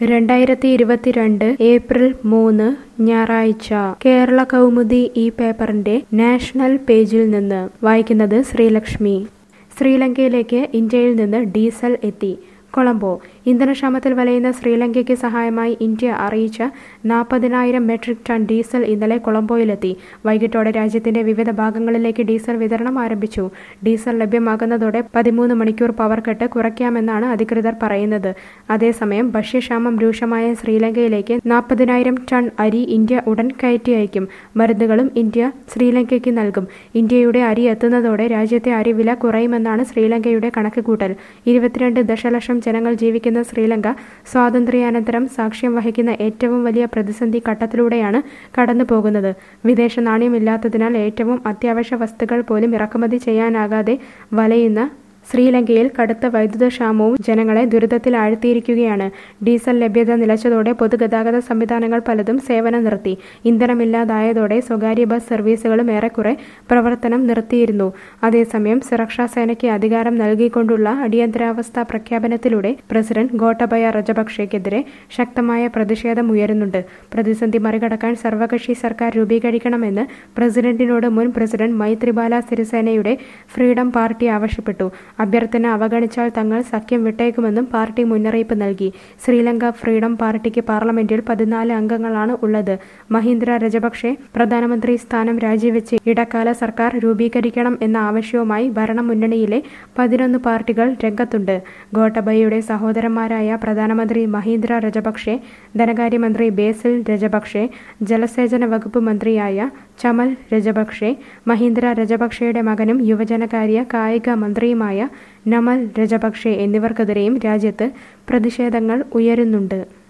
രണ്ടായിരത്തി ഇരുപത്തിരണ്ട് ഏപ്രിൽ മൂന്ന് ഞായറാഴ്ച കേരള കൗമുദി ഈ പേപ്പറിന്റെ നാഷണൽ പേജിൽ നിന്ന് വായിക്കുന്നത് ശ്രീലക്ഷ്മി ശ്രീലങ്കയിലേക്ക് ഇന്ത്യയിൽ നിന്ന് ഡീസൽ എത്തി കൊളംബോ ഇന്ധനക്ഷാമത്തിൽ വലയുന്ന ശ്രീലങ്കയ്ക്ക് സഹായമായി ഇന്ത്യ അറിയിച്ച നാൽപ്പതിനായിരം മെട്രിക് ടൺ ഡീസൽ ഇന്നലെ കൊളംബോയിലെത്തി വൈകിട്ടോടെ രാജ്യത്തിന്റെ വിവിധ ഭാഗങ്ങളിലേക്ക് ഡീസൽ വിതരണം ആരംഭിച്ചു ഡീസൽ ലഭ്യമാകുന്നതോടെ പതിമൂന്ന് മണിക്കൂർ പവർ കട്ട് കുറയ്ക്കാമെന്നാണ് അധികൃതർ പറയുന്നത് അതേസമയം ഭക്ഷ്യക്ഷാമം രൂക്ഷമായ ശ്രീലങ്കയിലേക്ക് നാൽപ്പതിനായിരം ടൺ അരി ഇന്ത്യ ഉടൻ കയറ്റി അയക്കും മരുന്നുകളും ഇന്ത്യ ശ്രീലങ്കയ്ക്ക് നൽകും ഇന്ത്യയുടെ അരി എത്തുന്നതോടെ രാജ്യത്തെ അരി വില കുറയുമെന്നാണ് ശ്രീലങ്കയുടെ കണക്കുകൂട്ടൽ ഇരുപത്തിരണ്ട് ദശലക്ഷം ജനങ്ങൾ ജീവിക്കുന്ന ശ്രീലങ്ക സ്വാതന്ത്ര്യാനന്തരം സാക്ഷ്യം വഹിക്കുന്ന ഏറ്റവും വലിയ പ്രതിസന്ധി ഘട്ടത്തിലൂടെയാണ് കടന്നു പോകുന്നത് വിദേശ നാണ്യമില്ലാത്തതിനാൽ ഏറ്റവും അത്യാവശ്യ വസ്തുക്കൾ പോലും ഇറക്കുമതി ചെയ്യാനാകാതെ വലയുന്ന ശ്രീലങ്കയിൽ കടുത്ത വൈദ്യുത ക്ഷാമവും ജനങ്ങളെ ദുരിതത്തിൽ ആഴ്ത്തിയിരിക്കുകയാണ് ഡീസൽ ലഭ്യത നിലച്ചതോടെ പൊതുഗതാഗത സംവിധാനങ്ങൾ പലതും സേവനം നിർത്തി ഇന്ധനമില്ലാതായതോടെ സ്വകാര്യ ബസ് സർവീസുകളും ഏറെക്കുറെ പ്രവർത്തനം നിർത്തിയിരുന്നു അതേസമയം സുരക്ഷാ സേനയ്ക്ക് അധികാരം നൽകിക്കൊണ്ടുള്ള അടിയന്തരാവസ്ഥ പ്രഖ്യാപനത്തിലൂടെ പ്രസിഡന്റ് ഗോട്ടബയ രജപക്ഷയ്ക്കെതിരെ ശക്തമായ പ്രതിഷേധം ഉയരുന്നുണ്ട് പ്രതിസന്ധി മറികടക്കാൻ സർവകക്ഷി സർക്കാർ രൂപീകരിക്കണമെന്ന് പ്രസിഡന്റിനോട് മുൻ പ്രസിഡന്റ് മൈത്രിപാല സിരിസേനയുടെ ഫ്രീഡം പാർട്ടി ആവശ്യപ്പെട്ടു അഭ്യർത്ഥന അവഗണിച്ചാൽ തങ്ങൾ സഖ്യം വിട്ടേക്കുമെന്നും പാർട്ടി മുന്നറിയിപ്പ് നൽകി ശ്രീലങ്ക ഫ്രീഡം പാർട്ടിക്ക് പാർലമെന്റിൽ പതിനാല് അംഗങ്ങളാണ് ഉള്ളത് മഹീന്ദ്ര രജപക്ഷെ പ്രധാനമന്ത്രി സ്ഥാനം രാജിവെച്ച് ഇടക്കാല സർക്കാർ രൂപീകരിക്കണം എന്ന ആവശ്യവുമായി ഭരണമുന്നണിയിലെ പതിനൊന്ന് പാർട്ടികൾ രംഗത്തുണ്ട് ഗോട്ടബയയുടെ സഹോദരന്മാരായ പ്രധാനമന്ത്രി മഹീന്ദ്ര രജപക്ഷെ ധനകാര്യമന്ത്രി ബേസിൽ രജപക്ഷെ ജലസേചന വകുപ്പ് മന്ത്രിയായ ചമൽ രജപക്ഷെ മഹീന്ദ്ര രജപക്ഷയുടെ മകനും യുവജനകാര്യ കായിക മന്ത്രിയുമായ നമൽ രജപക്ഷെ എന്നിവർക്കെതിരെയും രാജ്യത്ത് പ്രതിഷേധങ്ങൾ ഉയരുന്നുണ്ട്